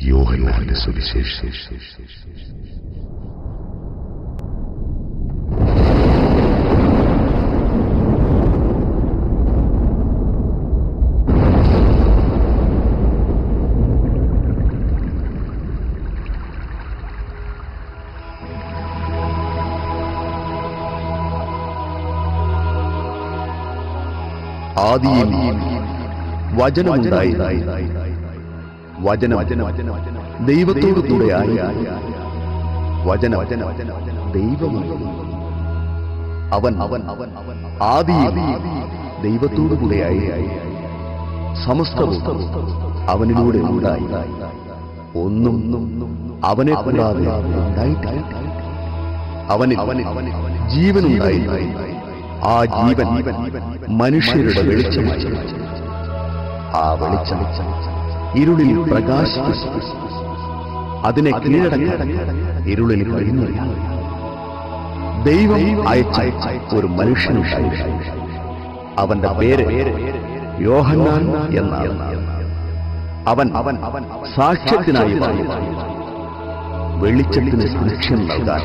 യോഹന്നാന്റെ സുവിശേഷം ആദിയിൽ വചനമുണ്ടായി വചനം ദൈവത്തോടു കൂടെയായി വചനം ദൈവമാണ് അവൻ അവൻ അവൻ ആദിയിൽ ദൈവത്തോടു കൂടെയായി സമസ്തവും അവനിലൂടെ ഉണ്ടായി ഒന്നും അവനെ കൂടാതെ ഉണ്ടായിട്ടില്ല അവനിൽ ജീവനുണ്ടായി ആ ജീവൻ മനുഷ്യരുടെ വെളിച്ചമായി ആ വെളിച്ചം ഇരുളിൽ പ്രകാശിച്ചു അതിനെ കീഴടക്കാൻ ഇരുളിൽ കഴിയുന്നില്ല ദൈവം അയച്ച ഒരു മനുഷ്യനുണ്ടായി അവന്റെ പേര് യോഹന്നാൻ എന്നാണ് അവൻ അവൻ അവൻ സാക്ഷ്യത്തിനായി വന്നു. വെളിച്ചത്തിന് സാക്ഷ്യം നൽകാൻ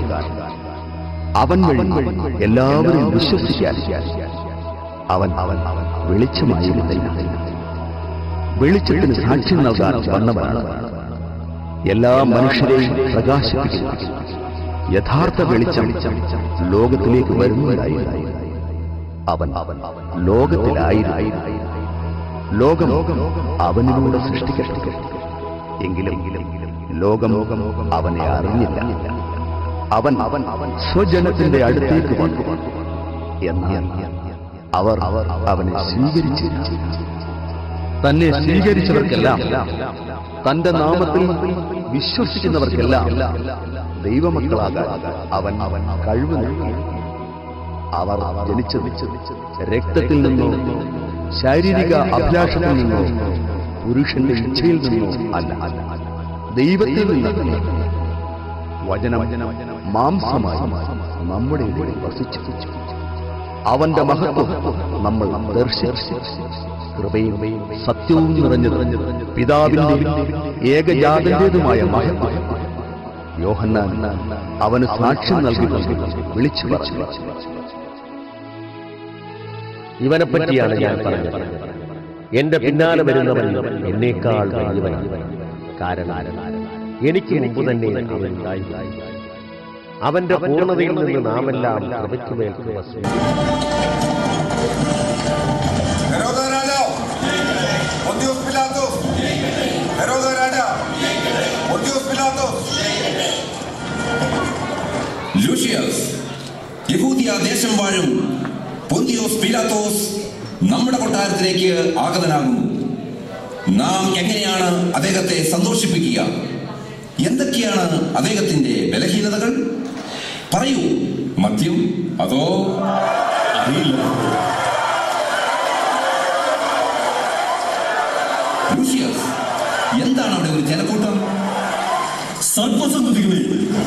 അവൻ വഴി എല്ലാവരും വിശ്വസിക്കാൻ അവൻ അവൻ വെളിച്ചമായിരുന്നില്ല വെളിച്ചത്തിന് സാക്ഷ്യം നൽകാൻ വന്നവനാണ് എല്ലാ മനുഷ്യരെയും പ്രകാശിപ്പിക്കുന്ന യഥാർത്ഥ വെളിച്ചം ലോകത്തിലേക്ക് വരുന്നതായി അവൻ അവൻ ലോകത്തിലായി ലോകം അവനിലൂടെ സൃഷ്ടിക്കപ്പെട്ടു എങ്കിലും ലോകം അവനെ അറിഞ്ഞില്ല അവൻ അവൻ അവൻ സ്വജനത്തിന്റെ അടുത്തേക്ക് വന്നു എന്നാൽ അവർ അവർ അവനെ സ്വീകരിച്ചില്ല തന്നെ സ്വീകരിച്ചവർക്കെല്ലാം തന്റെ നാമത്തിൽ വിശ്വസിക്കുന്നവർക്കെല്ലാം ദൈവമക്കളാകാൻ അവൻ അവൻ കഴിവ് നൽകി അവർ ജനിച്ചത് രക്തത്തിൽ നിന്നോ ശാരീരിക അഭിലാഷത്തിൽ നിന്നോ പുരുഷന്റെ ഇച്ഛയിൽ നിന്നോ അല്ല ദൈവത്തിൽ നിന്ന് വചനം മാംസമായി നമ്മുടെ ഇടയിൽ വസിച്ചു അവന്റെ മഹത്വം നമ്മൾ ദർശിച്ചു കൃപയും സത്യവും നിറഞ്ഞു പിതാവിന്റെ ഏകജാതന്റേതുമായ മഹത്വം യോഹന്നാൻ അവന് സാക്ഷ്യം നൽകി വിളിച്ചു പറഞ്ഞു ഇവനെ പറ്റിയാണ് ഞാൻ പറഞ്ഞത് എന്റെ പിന്നാലെ വരുന്നവൻ എന്നേക്കാൾ വലിയവനാണ് കാരണം എനിക്ക് മുമ്പ് തന്നെ അവൻ ഉണ്ടായി അവന്റെ പൂർണ്ണതയിൽ നിന്ന് നാമെല്ലാം കൃപയ്ക്കുമേൽ കൃപ സ്വീകരിച്ചു. ഹെരോദ രാജാവ് പൊന്തിയോസ് പിലാത്തോസ് ഹെരോദ രാജാവ് പൊന്തിയോസ് പിലാത്തോസ് ലൂഷ്യസ് യഹൂദിയ ദേശം വാഴും പൊന്തിയോസ് പീലാത്തോസ് നമ്മുടെ കൊട്ടാരത്തിലേക്ക് ആഗതനാകുന്നു നാം എങ്ങനെയാണ് അദ്ദേഹത്തെ സന്തോഷിപ്പിക്കുക എന്തൊക്കെയാണ് അദ്ദേഹത്തിന്റെ ബലഹീനതകൾ പറയൂ മദ്യം അതോ അറിയില്ല ലൂഷ്യസ് എന്താണ് അവിടെ ഒരു ജനക്കൂട്ടം സർവസന്തതികളെ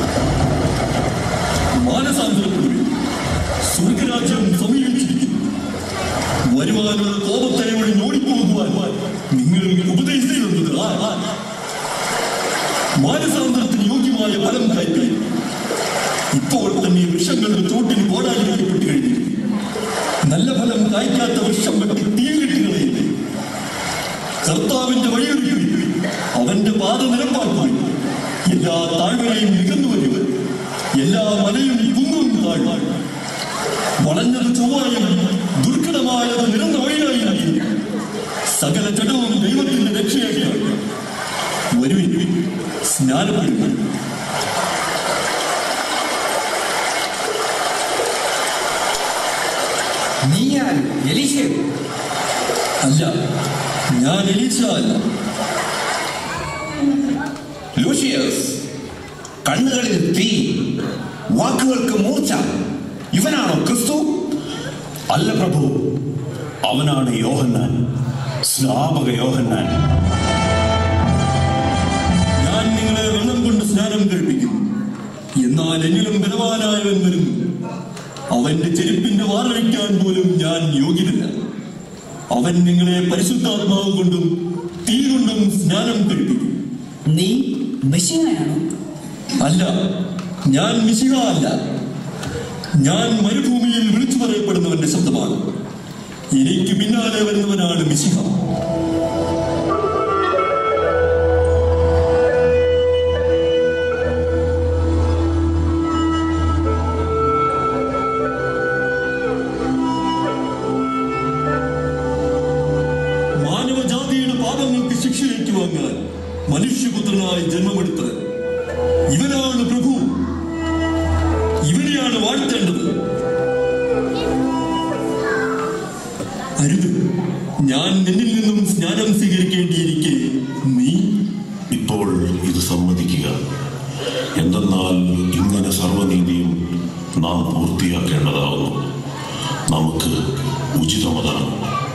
മാനസാന്തരപ്പെടുവിൻ സ്വർഗരാജ്യം സമീപിച്ചിരിക്കുന്നു വരുവാനുള്ള കോപത്തെ വഴി ഓടിപ്പോകുവാൻ നിങ്ങൾ ഉപദേശിച്ചിരുന്നത് ആ ആ. മാനസാന്തരത്തിന് യോഗ്യമായ ഫലം കായ്ക്കാൻ ഇപ്പോൾ തന്നെ വൃക്ഷങ്ങളുടെ ചോട്ടിന് കോടാലിക്കപ്പെട്ട് കഴിഞ്ഞു നല്ല ഫലം കായ്ക്കാത്ത വൃക്ഷം വെട്ടി തീയിലിട്ടുകളയില്ലേ കർത്താവിന്റെ വഴിയൊരുക്കി അവന്റെ പാത നിരപ്പാക്കുവാൻ എല്ലാ താഴ്വരയും നികന്നു വരും എല്ലാ മലയും കുന്നും താഴ്വാൻ വളഞ്ഞത് ചൊവ്വായും ദുർഘടമായത് നിരന്ന വഴിയായി സകല ജഡവും ദൈവത്തിന്റെ രക്ഷയാക്കിയാണ് വരുവിൻ സ്നാനപ്പെടുക നീയാൻ എലീശയോ അല്ല ഞാൻ എലീശ അല്ല ലൂഷ്യസ് കണ്ണുകളിൽ തീ വാക്കുകൾക്ക് മൂർച്ച ഇവനാണോ ക്രിസ്തു അല്ല പ്രഭു അവനാണ് യോഹന്നാൻ സ്നാപക യോഹന്നാൻ ഞാൻ നിങ്ങളെ വെള്ളം കൊണ്ട് സ്നാനം കഴിപ്പിക്കും എന്നാൽ എന്നിലും ബലവാനായവൻ വരുന്നു അവന്റെ ചെരുപ്പിന്റെ വാറഴിക്കാൻ പോലും ഞാൻ യോഗ്യനല്ല അവൻ നിങ്ങളെ പരിശുദ്ധാത്മാവ് കൊണ്ടും തീ കൊണ്ടും സ്നാനം കഴിപ്പിക്കും നീ മെസ്സിയാണോ അല്ല ഞാൻ മിശിഹ അല്ല ഞാൻ മരുഭൂമിയിൽ വിളിച്ചു പറയപ്പെടുന്നവന്റെ ശബ്ദമാണ് എനിക്ക് പിന്നാലെ വരുന്നവനാണ് മിശിഹ മാനവജാതിയുടെ പാപങ്ങൾക്ക് ശിക്ഷ ഏറ്റുവാങ്ങാൻ മനുഷ്യപുത്രനായി ജന്മമെടുത്ത് ഇവനാണ് പ്രഭു ഇവനെയാണ് വാഴ്ത്തേണ്ടത് അരുത് ഞാൻ നിന്നിൽ നിന്നും സ്നാനം സ്വീകരിക്കേണ്ടിയിരിക്കെ നീ ഇപ്പോൾ ഇത് സമ്മതിക്കുക എന്തെന്നാൽ ഇങ്ങനെ സർവനീതിയും നാം പൂർത്തിയാക്കേണ്ടതാവുന്നു നമുക്ക് ഉചിതമതാണ്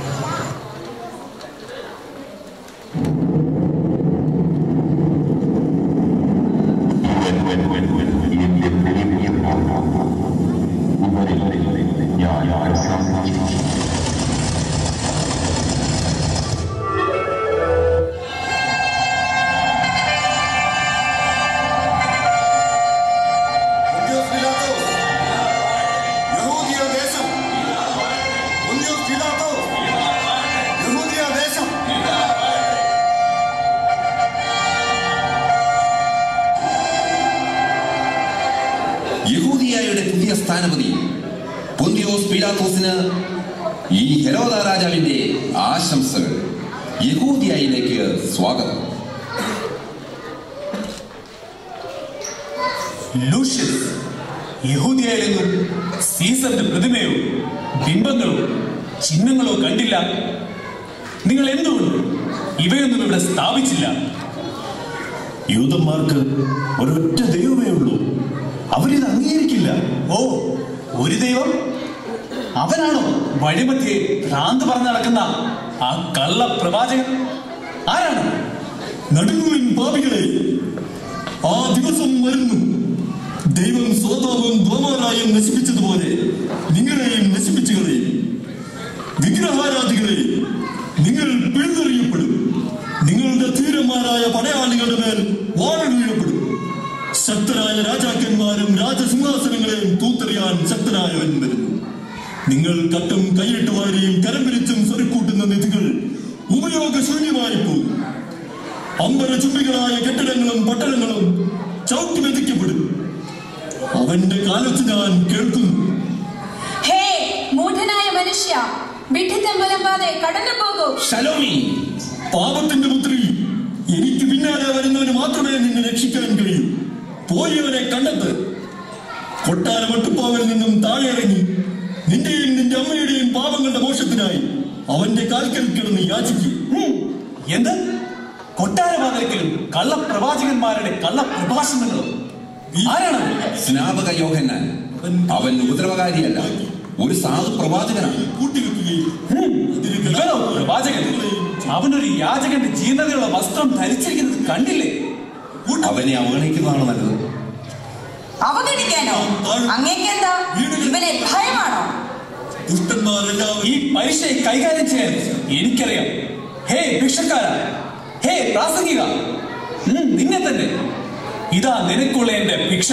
പൊന്തിയോസ് പീലാത്തോസ്, യഹൂദിയ ദേശം പൊന്തിയോസ് പീലാത്തോസ്, യഹൂദിയ ദേശം യഹൂദിയായുടെ പുതിയ സ്ഥാനപതി പൊന്തിയോസ് പീലാത്തോസിന് ഈ ഹെരോദ രാജാവിന്റെ ആശംസകൾ യഹൂദിയായിലേക്ക് സ്വാഗതം ലൂഷ്യസ് യഹൂദിയയിലെങ്ങും സീസറിന്റെ പ്രതിമയോ ബിംബങ്ങളോ ചിഹ്നങ്ങളോ കണ്ടില്ല നിങ്ങൾ എന്തുകൊണ്ട് ഇവയൊന്നും ഇവിടെ സ്ഥാപിച്ചില്ല യൂതന്മാർക്ക് ഒരൊറ്റ ദൈവമേ ഉള്ളൂ അവരിത് അംഗീകരിക്കില്ല ഓ ഒരു ദൈവം അവനാണോ വഴിമധ്യേ ഭ്രാന്ത് പറഞ്ഞു നടക്കുന്ന ആ കള്ള പ്രവാചകൻ ആരാണ് നടുങ്ങുവിൻ പാപികളെ ആ ദിവസം വരുന്നു ദൈവം സ്വതാവും ദ്വമാരായും നശിപ്പിച്ചതുപോലെ നിങ്ങളെയും നശിപ്പിച്ചു കളയും വിഗ്രഹാരാധികളെ നിങ്ങൾ പിഴുതെറിയപ്പെടും നിങ്ങളുടെ ധീരന്മാരായ പടയാളികളുടെ മേൽ വാഴ വീഴപ്പെടും ശക്തരായ രാജാക്കന്മാരും രാജസിംഹാസനങ്ങളെയും തൂത്തെറിയാൻ ശക്തനായവൻ വരുന്നു നിങ്ങൾ കട്ടും കൈയിട്ട് വാരിയും കരം പിരിച്ചും സ്വരുക്കൂട്ടുന്ന നിധികൾ ഉപയോഗശൂന്യമായി പോകും അമ്പരചുംബികളായ കെട്ടിടങ്ങളും പട്ടണങ്ങളും ചവിട്ടി മെതിക്കപ്പെടും അവന്റെ കാലത്ത് ഞാൻ കേൾക്കുന്നു ഹേ മൂഢനായ മനുഷ്യ വിഡ്ഢിത്തം പുലമ്പാതെ കടന്നു പോകൂ ഷലോമി പാപത്തിന്റെ പുത്രി എനിക്ക് പിന്നാലെ വരുന്നവന് മാത്രമേ നിന്നെ രക്ഷിക്കാൻ കഴിയൂ പോയി അവനെ കണ്ടെത്ത് കൊട്ടാര വട്ടുപ്പാവിൽ നിന്നും താഴെ ഇറങ്ങി നിന്റെയും നിന്റെ അമ്മയുടെയും പാപങ്ങളുടെ മോഷത്തിനായി അവന്റെ കാൽക്കൽ കിടന്ന് യാചിക്കും ഉം, എന്ത് കൊട്ടാരവാതിൽക്കലും കള്ള പ്രവാചകന്മാരുടെ കള്ള പ്രഭാഷണങ്ങളോ ആരാണ് സ്നാപക യോഹന്നാൻ അവൻ ഉപദ്രവകാരിയല്ല ഒരു സാധു പ്രവാചകനാണ് കൂട്ടിവെക്കുകയും ഇവനോ പ്രവാചകൻ അവനൊരു യാചകന്റെ ജീർണതയുള്ള വസ്ത്രം ധരിച്ചിരിക്കുന്നത് കണ്ടില്ലേ അവനെ അവഗണിക്കുന്നതാണ് നല്ലത് അവഗണിക്കാനോ അങ്ങേക്കെന്താ ഇവനെ ഭയമാണോ ദുഷ്ടന്മാരെല്ലാവരും ഈ പരീക്ഷയെ കൈകാര്യം ചെയ്യാൻ എനിക്കറിയാം ഹേ ഭിക്ഷക്കാര ഹേ പ്രാസംഗിക ഉം, നിന്നെ തന്നെ ഇതാ നിനക്കുള്ള എന്റെ ഭിക്ഷ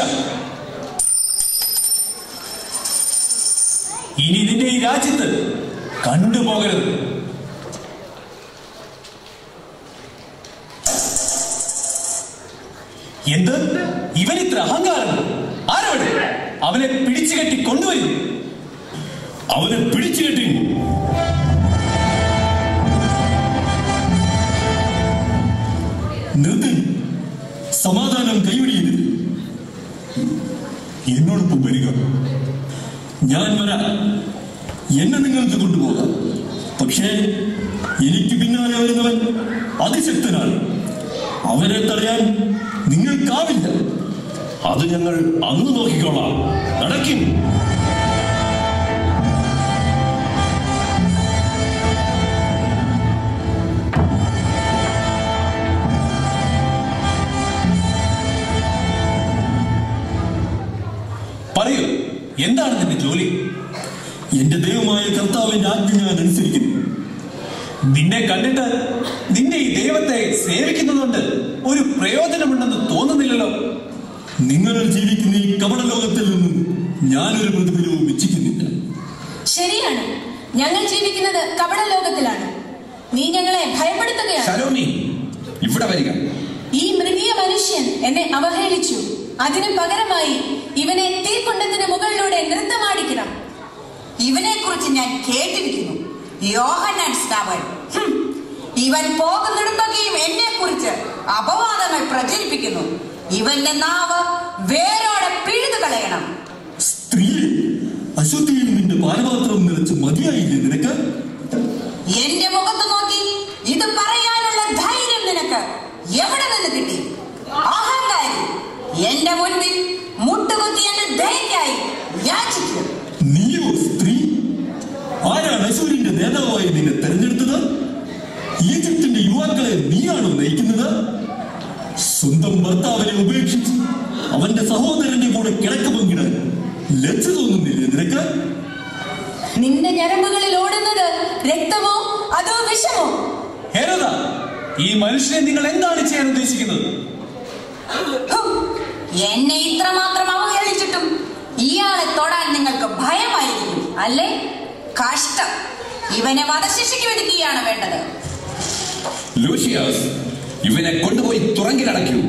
ഇനി നിന്റെ ഈ രാജ്യത്ത് കണ്ടുപോകരുത് എന്ത് ഇവനിത്ര അഹങ്കാരം ആരവിടെ അവനെ പിടിച്ചു കെട്ടി കൊണ്ടുവരും അവനെ പിടിച്ചു കെട്ടി നിർത്തി സമാധാനം കൈവിടിയരുത് എന്നോടൊപ്പം വരിക ഞാൻ വരാം എന്നെ നിങ്ങൾക്ക് കൊണ്ടുപോകാം പക്ഷേ എനിക്ക് പിന്നാലെ വരുന്നവൻ അതിശക്തനാണ് അവരെ തടയാൻ നിങ്ങൾക്കാവില്ല അത് ഞങ്ങൾ അന്ന് നോക്കിക്കോളാം നടക്കും പറയൂ എന്താണ് നിന്റെ ജോലി എന്റെ ദൈവമായ കർത്താവിന്റെ ആജ്ഞ ഞാൻ അനുസരിക്കുന്നു നിന്നെ കണ്ടിട്ട് നിന്റെ ഈ ദൈവത്തെ സേവിക്കുന്നതുകൊണ്ട് ഒരു പ്രയോജനം പ്രയോജനമുണ്ടെന്ന് തോന്നുന്നില്ലല്ലോ നിങ്ങൾ ജീവിക്കുന്ന ഈ കപട ലോകത്തിൽ നിന്നും ഞാനൊരു പ്രതിഫലവും ഇച്ഛിക്കുന്നില്ല ശരിയാണ് ഞങ്ങൾ ജീവിക്കുന്നത് കപട ലോകത്തിലാണ് നീ ഞങ്ങളെ ഭയപ്പെടുത്തുകയാണ് ശലോമി ഇവിടെ വരിക ഈ മൃഗീയ മനുഷ്യൻ എന്നെ അവഹേളിച്ചു അതിന് പകരമായി ഇവനെ തീക്കുണ്ടത്തിന് മുകളിലൂടെ നൃത്തമാടിക്കണം ഇവനെ കുറിച്ച് ഞാൻ കേട്ടിരിക്കുന്നു യോഹന്നാൻ സ്നാപൻ ഹും. ഇവൻ പോകുന്നിടത്തൊക്കെയും എന്നെ കുറിച്ച് അപവാദങ്ങൾ പ്രചരിപ്പിക്കുന്നു ഇവന്റെ നാവ് വേരോടെ പിഴുതു കളയണം സ്ത്രീയെ അശുദ്ധിയിൽ നിന്റെ പാനപാത്രം നിറച്ച് മതിയായില്ലേ നിനക്ക് എന്റെ മുഖത്ത് നോക്കി ഇത് പറയാനുള്ള ധൈര്യം നിനക്ക് എവിടെ നിന്ന് കിട്ടി അഹങ്കാരി എന്റെ മുൻപിൽ മുട്ടുകുത്തി എന്റെ ദയക്കായി യാചിക്കും നീയോ സ്ത്രീ ആരാണ് അശൂരിന്റെ നേതാവായി നിന്നെ തെരഞ്ഞെടുത്തത് ഈജിപ്തിന്റെ യുവാക്കളെ നീയാണോ നയിക്കുന്നത് സ്വന്തം ഭർത്താവിനെ ഉപേക്ഷിച്ച് അവന്റെ സഹോദരന്റെ കൂടെ കിടക്ക് പങ്കിടാൻ ലജ്ജ തോന്നുന്നില്ലേ നിനക്ക് നിന്റെ ഞരമ്പുകളിൽ ഓടുന്നത് രക്തമോ അതോ വിഷമോ ഹേരോദ ഈ മനുഷ്യനെ നിങ്ങൾ എന്താണ് ചെയ്യാൻ ഉദ്ദേശിക്കുന്നത് ഹും. എന്നെ ഇത്രമാത്രം അവഹേളിച്ചിട്ടും ഇയാളെ തൊടാൻ നിങ്ങൾക്ക് ഭയമായിരിക്കും അല്ലേ കഷ്ടം ഇവനെ വധശിക്ഷയ്ക്ക് വിധിക്കുകയാണ് വേണ്ടത് ലൂഷിയാസ് ഇവനെ കൊണ്ടുപോയി തുറങ്കിലടയ്ക്കൂ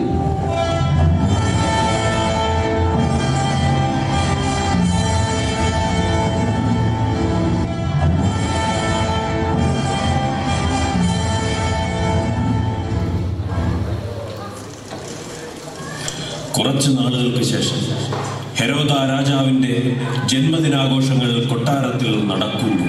കുറച്ചു നാളുകൾക്ക് ശേഷം ഹെരോദ രാജാവിന്റെ ജന്മദിനാഘോഷങ്ങൾ കൊട്ടാരത്തിൽ നടക്കുന്നു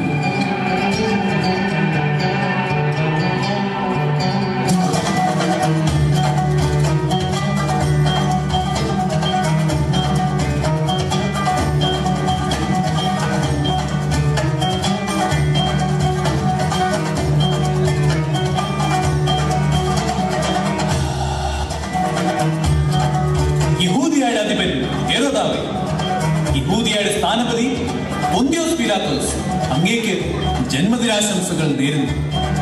യഹൂദിയായ അധിപൻ ഹേരോദാവ് യഹൂദിയായുടെ സ്ഥാനപതി പൊന്തിയോസ് പീലാത്തോസ് അങ്ങേക്ക് ജന്മദിനാശംസകൾ നേരുന്നു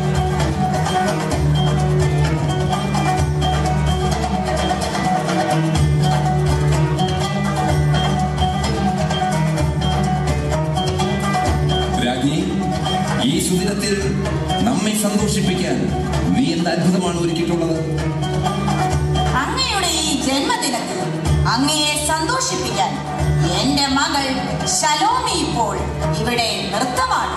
രാജ്ഞി ഈ സുദിനത്തിൽ നമ്മെ സന്തോഷിപ്പിക്കാൻ നീ എന്ത് അത്ഭുതമാണ് ഒരുക്കിയിട്ടുള്ളത് അങ്ങയുടെ ഈ ജന്മദിനത്തിൽ അങ്ങയെ സന്തോഷിപ്പിക്കാൻ എന്റെ മകൾ ശലോമി ഇപ്പോൾ ഇവിടെ നൃത്തമാണ്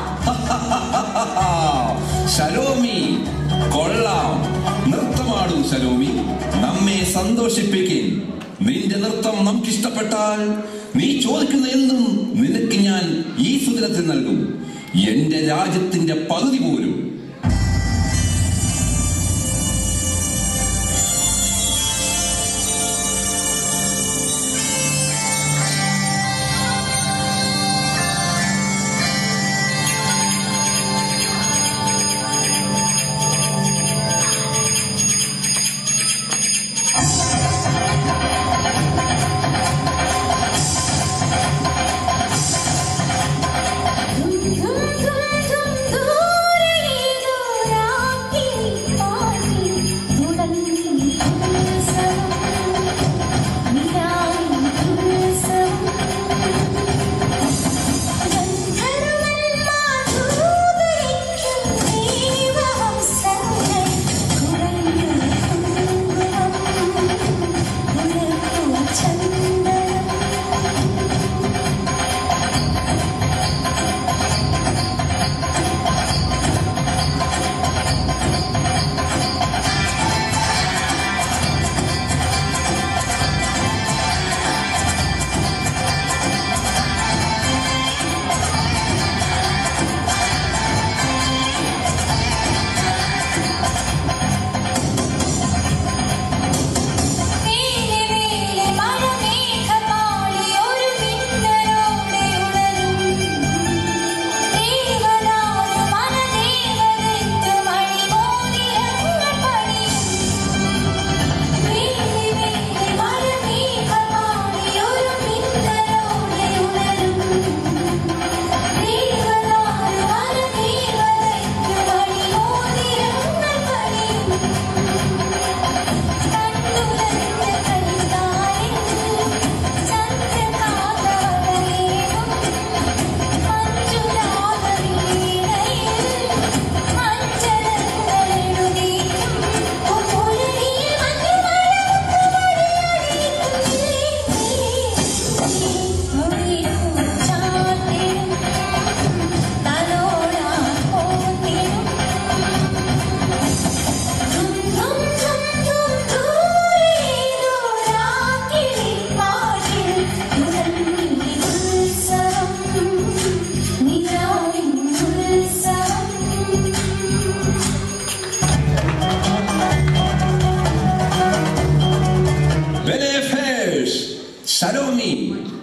ശലോമി കൊള്ളാം നൃത്തമാടൂ ശലോമി നമ്മെ സന്തോഷിപ്പിക്കും നിന്റെ നൃത്തം നമുക്ക് ഇഷ്ടപ്പെട്ടാൽ നീ ചോദിക്കുന്ന എന്തും നിനക്ക് ഞാൻ ഈ സുദിനത്തിൽ നൽകും എന്റെ രാജ്യത്തിന്റെ പകുതി പോലും ധും ധും ധും ധൂരേ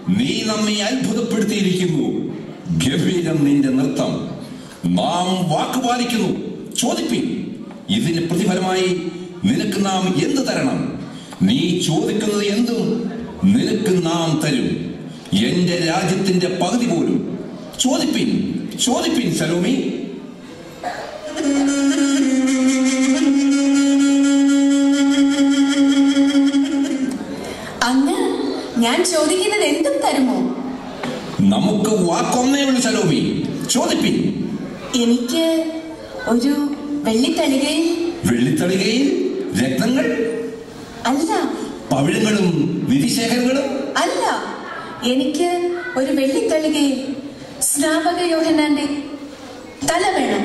നീ നമ്മെ അത്ഭുതപ്പെടുത്തിയിരിക്കുന്നു ഗംഭീരം നിന്റെ നൃത്തം നാം വാക്ക് പാലിക്കുന്നു ചോദിപ്പിൻ ഇതിന് പ്രതിഫലമായി നിനക്ക് നാം എന്ത് തരണം നീ ചോദിക്കുന്നത് എന്തും നിനക്ക് നാം തരും എന്റെ രാജ്യത്തിന്റെ പകുതി പോലും ചോദിപ്പിൻ ചോദിപ്പിൻ സലോമി അങ്ങ് ഞാൻ ചോദിക്കുന്നത് എന്തും തരുമോ നമുക്ക് വാക്കൊന്നേ ഉള്ളൂ സലോമി ചോദിപ്പിൻ എനിക്ക് ഒരു വെള്ളിത്തളികയിൽ വെള്ളിത്തളികയിൽ രത്നങ്ങൾ അല്ല പവിഴങ്ങളും നിധിശേഖരങ്ങളും അല്ല എനിക്ക് ഒരു വെള്ളിത്തളികയിൽ സ്നാപക യോഹനാന്റെ തല വേണം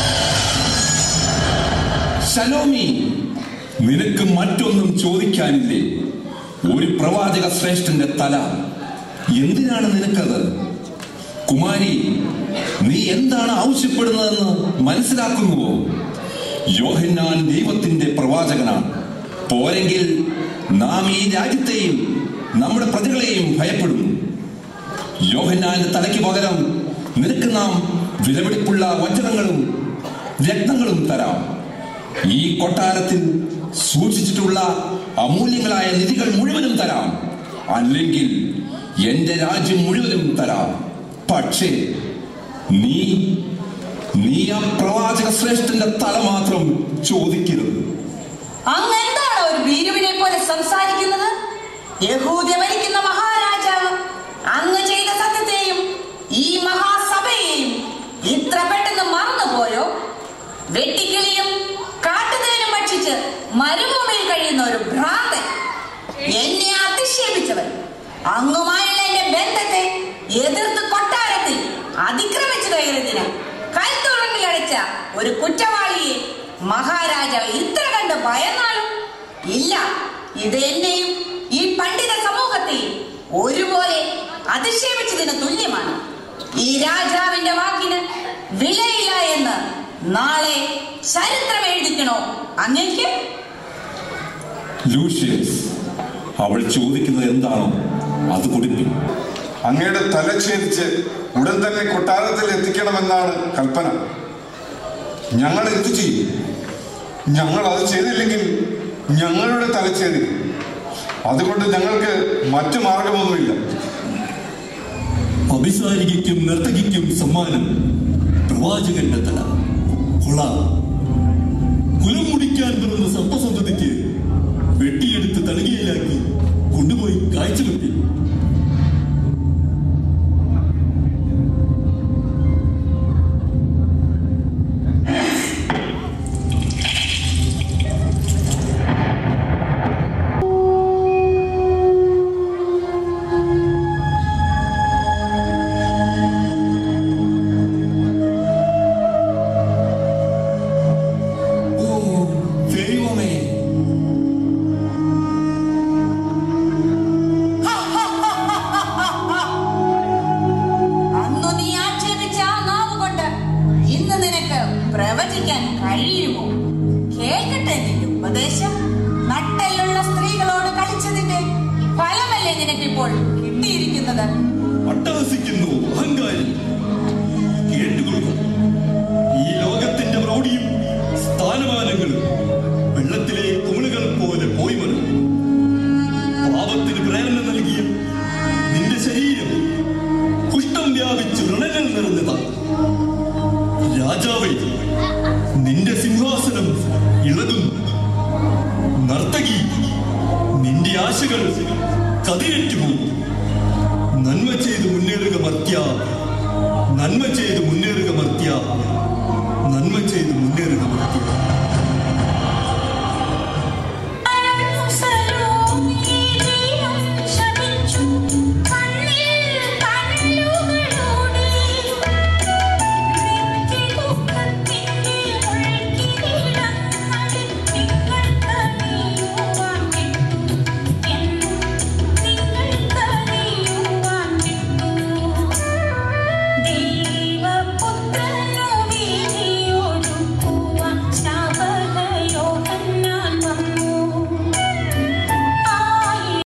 ശലോമി നിനക്ക് മറ്റൊന്നും ചോദിക്കാനില്ലേ ഒരു പ്രവാചക ശ്രേഷ്ഠന്റെ തല എന്തിനാണ് നിനക്കത് കുമാരി നീ എന്താണ് ആവശ്യപ്പെടുന്നതെന്ന് മനസ്സിലാക്കുന്നുവോ യോഹന്നാൻ ദൈവത്തിന്റെ പ്രവാചകനാണ് പോരെങ്കിൽ നാം ഈ രാജ്യത്തെയും നമ്മുടെ പ്രജകളെയും ഭയപ്പെടുന്നു യോഹന്നാന്റെ തലയ്ക്ക് പകരം നിനക്ക് നാം വിലപിടിപ്പുള്ള വജ്രങ്ങളും രത്നങ്ങളും തരാം ഈ കൊട്ടാരത്തിൽ സൂക്ഷിച്ചിട്ടുള്ള അമൂല്യങ്ങളായ നിധികൾ മുഴുവനും തരാം അല്ലെങ്കിൽ എന്റെ രാജ്യം മുഴുവനും തരാം പക്ഷേ നീ നീ ആ പ്രവാചക ശ്രേഷ്ഠന്റെ തല മാത്രം ചോദിക്കരുത് അങ്ങ് എന്താണ് ഒരു ഭീരുവിനെ പോലെ സംസാരിക്കുന്നത് യഹൂദ്യ ഭരിക്കുന്ന മഹാരാജാവ് അങ്ങ് ചെയ്ത സത്യത്തെയും ഈ മഹാസഭയെയും ഇത്ര പെട്ടെന്ന് മറന്നുപോയോ വെട്ടിക്കിളിയും കാട്ടുതേനും ഭക്ഷിച്ച് മരുഭൂമിയിൽ കഴിയുന്ന ഒരു ഭ്രാന്തൻ എന്നെ അധിക്ഷേപിച്ചവൻ അങ്ങുമായുള്ള എന്റെ ബന്ധത്തെ എതിർത്ത് കൊട്ടാരത്തിൽ അതിക്രമിച്ചു കയറിയതിന് കൽത്തുറങ്ങിലടച്ച ഒരു കുറ്റവാളിയെ മഹാരാജാവ് ഇത്ര കണ്ട് ഭയന്നാലും ഇല്ല ഇത് എന്നെയും ഈ പണ്ഡിത സമൂഹത്തെയും ഒരുപോലെ അധിക്ഷേപിച്ചതിന് തുല്യമാണ് ഈ രാജാവിന്റെ വാക്കിന് വിലയില്ല എന്ന് നാളെ ചരിത്രം എഴുതിക്കണോ അങ്ങേക്ക് ലൂഷ്യസ് അവൾ ചോദിക്കുന്നത് എന്താണോ അത് കൊടുക്കും അങ്ങയുടെ തല ഛേദിച്ച് ഉടൻ തന്നെ കൊട്ടാരത്തിൽ എത്തിക്കണമെന്നാണ് കൽപ്പന ഞങ്ങൾ എന്തു ചെയ്യും ഞങ്ങൾ അത് ചെയ്തില്ലെങ്കിൽ ഞങ്ങളുടെ തല ഛേദിക്കും അതുകൊണ്ട് ഞങ്ങൾക്ക് മറ്റു മാർഗമൊന്നുമില്ല അഭിസാരികയ്ക്കും നർത്തകിക്കും സമ്മാനം പ്രവാചകന്റെ തല കൊള്ളാം കുലം മുടിക്കാൻ പിറന്ന സർപ്പസന്തതിക്ക് വെട്ടിയെടുത്ത് തളികയിലാക്കി കൊണ്ടുപോയി കാഴ്ചവെത്തി ഓ ദൈവമേ അന്നു നീ ആക്ഷേപിച്ച ആ നാവ് കൊണ്ട് ഇന്ന് നിനക്ക് പ്രവചിക്കാൻ കഴിയുമോ കേൾക്കട്ടെ നിന്റെ ഉപദേശം നട്ടെല്ലുള്ള സ്ത്രീകളോട് കളിച്ചതിന്റെ ഫലമല്ലേ നിനക്കിപ്പോൾ കിട്ടിയിരിക്കുന്നത് അട്ടഹസിക്കുന്നു അഹങ്കാരി കേട്ടുകൊള്ളുക ഈ ലോകത്തിന്റെ പ്രൗഢിയും സ്ഥാനമാനങ്ങളും വെള്ളത്തിലെ കുമിളുകൾ പോലെ പോയി വരും പാപത്തിന് പ്രേരണ നൽകിയ നിന്റെ ശരീരം കുഷ്ഠം വ്യാപിച്ച് വ്രണങ്ങൾ നിറഞ്ഞതാണ് രാജാവേ നിന്റെ സിംഹാസനം ഇളകുന്നു നർത്തകി നിന്റെ ആശകൾ കതിരറ്റുപോകും നന്മ ചെയ്ത് മുന്നേറുക മർത്യ നന്മ ചെയ്ത് മുന്നേറുക മർത്യ നന്മ ചെയ്ത് മുന്നേറുക